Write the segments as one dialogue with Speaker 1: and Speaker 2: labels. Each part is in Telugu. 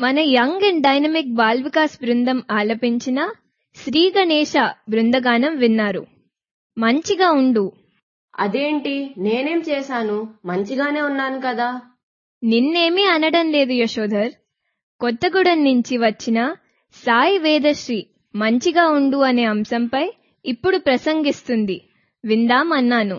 Speaker 1: మన young and dynamic Bal Vikas బృందం ఆలపించిన శ్రీ గణేశ బృందగానం విన్నారు మంచిగా ఉండు
Speaker 2: అదేంటి నేనేం చేశాను మంచిగానే ఉన్నాను కదా
Speaker 1: నిన్నేమీ అనడం లేదు యశోధర్ కొత్తగూడెం నుంచి వచ్చిన సాయి వేదశ్రీ మంచిగా ఉండు అనే అంశంపై ఇప్పుడు ప్రసంగిస్తుంది విందాం అన్నాను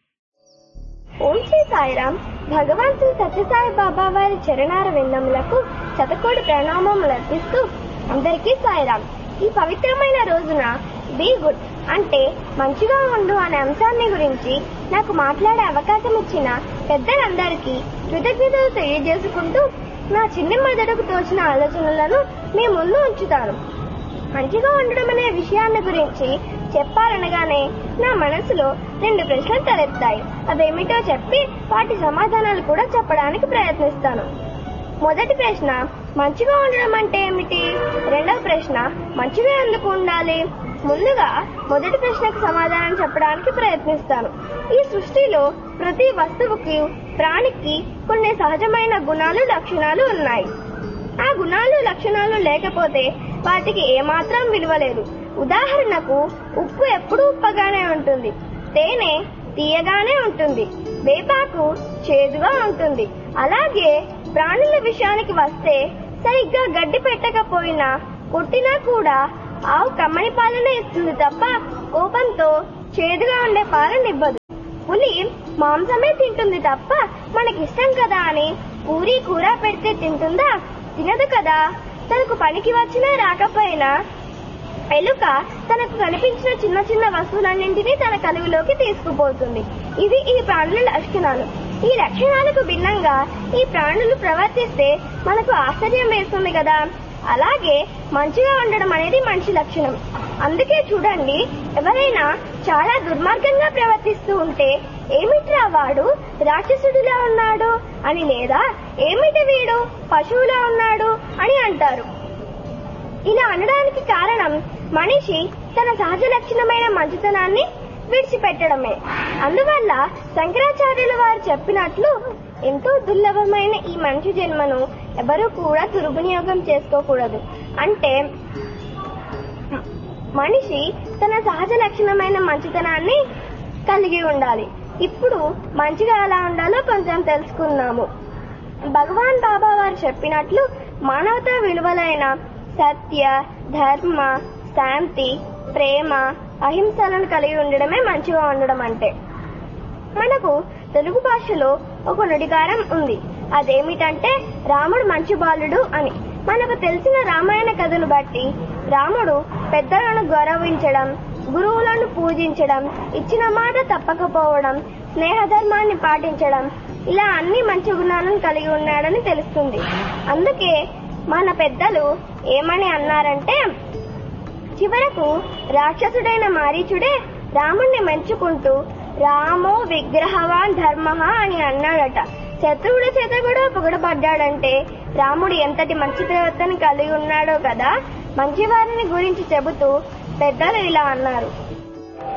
Speaker 3: ఓం శ్రీ సాయిరామ్ భగవాన్ శ్రీ సత్యసాయి బాబా వారి చరణార విందములకు శతకోటి ప్రణామములు అర్పిస్తూ అందరికీ సాయిరామ్ ఈ పవిత్రమైన రోజున బీ గుడ్ అంటే మంచిగా ఉండు అనే అంశాన్ని గురించి నాకు మాట్లాడే అవకాశం ఇచ్చిన పెద్దలందరికీ కృతజ్ఞతలు తెలియజేసుకుంటూ నా చిన్న మెదడుకు తోచిన ఆలోచనలను మీ ముందు ఉంచుతాను మంచిగా ఉండడం అనే విషయాన్ని గురించి చెప్పాలనగానే నా మనసులో రెండు ప్రశ్నలు తలెత్తాయి అవేమిటో చెప్పి వాటి సమాధానాలు కూడా చెప్పడానికి ప్రయత్నిస్తాను మొదటి ప్రశ్న మంచిగా ఉండడం అంటే ఏమిటి రెండవ ప్రశ్న మంచిగా ఎందుకు ఉండాలి ముందుగా మొదటి ప్రశ్నకు సమాధానం చెప్పడానికి ప్రయత్నిస్తాను ఈ సృష్టిలో ప్రతి వస్తువుకి ప్రాణికి కొన్ని సహజమైన గుణాలు లక్షణాలు ఉన్నాయి ఆ గుణాలు లక్షణాలు లేకపోతే వాటికి ఏమాత్రం విలువ లేదు ఉదాహరణకు ఉప్పు ఎప్పుడూ ఉప్పగానే ఉంటుంది తేనె తీయగానే ఉంటుంది వేపాకు చేదుగా ఉంటుంది అలాగే ప్రాణుల విషయానికి వస్తే సరిగ్గా గడ్డి పెట్టకపోయినా కొట్టినా కూడా ఆవు కమ్మని పాలన ఇస్తుంది తప్ప కోపంతో చేదుగా ఉండే పాలన ఇవ్వదు పులి మాంసమే తింటుంది తప్ప మనకిష్టం కదా అని పూరి కూర పెడితే తింటుందా తినదు కదా తనకు పనికి వచ్చినా రాకపోయినా ఎలుక తనకు కనిపించిన చిన్న చిన్న వస్తువులన్నింటినీ తన కలుగులోకి తీసుకుపోతుంది ఇది ఈ ప్రాణుల లక్షణాలు ఈ లక్షణాలకు భిన్నంగా ఈ ప్రాణులు ప్రవర్తిస్తే మనకు ఆశ్చర్యం వేస్తుంది కదా అలాగే మంచిగా ఉండడం అనేది మనిషి లక్షణం అందుకే చూడండి ఎవరైనా చాలా దుర్మార్గంగా ప్రవర్తిస్తూ ఉంటే ఏమిట్రా వాడు రాక్షసుడిలా ఉన్నాడు అని లేదా ఏమిటి వీడు పశువులా ఉన్నాడు అని అంటారు ఇలా అనడానికి కారణం మనిషి తన సహజ లక్షణమైన మంచితనాన్ని విడిచిపెట్టడమే అందువల్ల శంకరాచార్యుల వారు చెప్పినట్లు ఎంతో దుర్లభమైన ఈ మనిషి జన్మను ఎవరూ కూడా దుర్వినియోగం చేసుకోకూడదు అంటే మనిషి తన సహజ లక్షణమైన మంచితనాన్ని కలిగి ఉండాలి ఇప్పుడు మంచిగా ఎలా ఉండాలో కొంచెం తెలుసుకుందాము భగవాన్ బాబా వారు చెప్పినట్లు మానవతా విలువలైన సత్య ధర్మ శాంతి ప్రేమ అహింసలను కలిగి ఉండడమే మంచిగా ఉండడం అంటే మనకు తెలుగు భాషలో ఒక నుడికారం ఉంది అదేమిటంటే రాముడు మంచి బాలుడు అని మనకు తెలిసిన రామాయణ కథను బట్టి రాముడు పెద్దలను గౌరవించడం గురువులను పూజించడం ఇచ్చిన మాట తప్పకపోవడం స్నేహధర్మాన్ని పాటించడం ఇలా అన్ని మంచి గుణాలను కలిగి ఉన్నాడని తెలుస్తుంది అందుకే మన పెద్దలు ఏమని అన్నారంటే చివరకు రాక్షసుడైన మారీచుడే రాముణ్ణి మెచ్చుకుంటూ రామో విగ్రహవాన్ ధర్మ అని అన్నాడట శత్రువుడి చేత కూడా పొగడబడ్డాడంటే రాముడు ఎంతటి మంచి ప్రవర్తన కలిగి ఉన్నాడో కదా మంచివారిని గురించి చెబుతూ పెద్దలు ఇలా అన్నారు